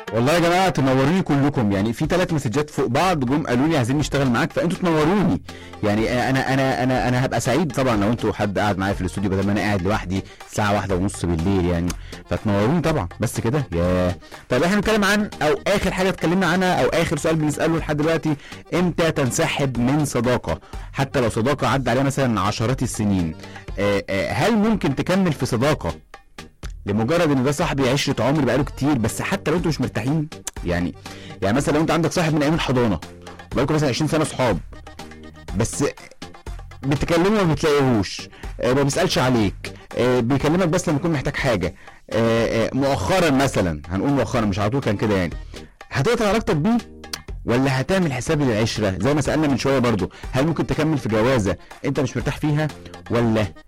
والله يا جماعه تنوروني كلكم يعني في ثلاث مسجات فوق بعض جم قالوا لي عايزين نشتغل معاك فانتوا تنوروني يعني انا انا انا انا هبقى سعيد طبعا لو انتوا حد قاعد معايا في الاستوديو بدل ما انا قاعد لوحدي الساعه واحدة ونص بالليل يعني فتنوروني طبعا بس كده يا طيب احنا بنتكلم عن او اخر حاجه اتكلمنا عنها او اخر سؤال بنساله لحد دلوقتي امتى تنسحب من صداقه حتى لو صداقه عدى عليها مثلا عشرات السنين آه، آه، هل ممكن تكمل في صداقه لمجرد ان ده صاحبي عشره عمر بقاله كتير بس حتى لو انتوا مش مرتاحين يعني يعني مثلا لو انت عندك صاحب من ايام الحضانه بقالكم مثلا 20 سنه صحاب بس بتكلمه ما بتلاقيهوش آه، ما بيسالش عليك آه، بيكلمك بس لما يكون محتاج حاجه آه، آه، مؤخرا مثلا هنقول مؤخرا مش على طول كان كده يعني هتقطع علاقتك بيه ولا هتعمل حساب للعشره زي ما سالنا من شويه برضو هل ممكن تكمل في جوازه انت مش مرتاح فيها ولا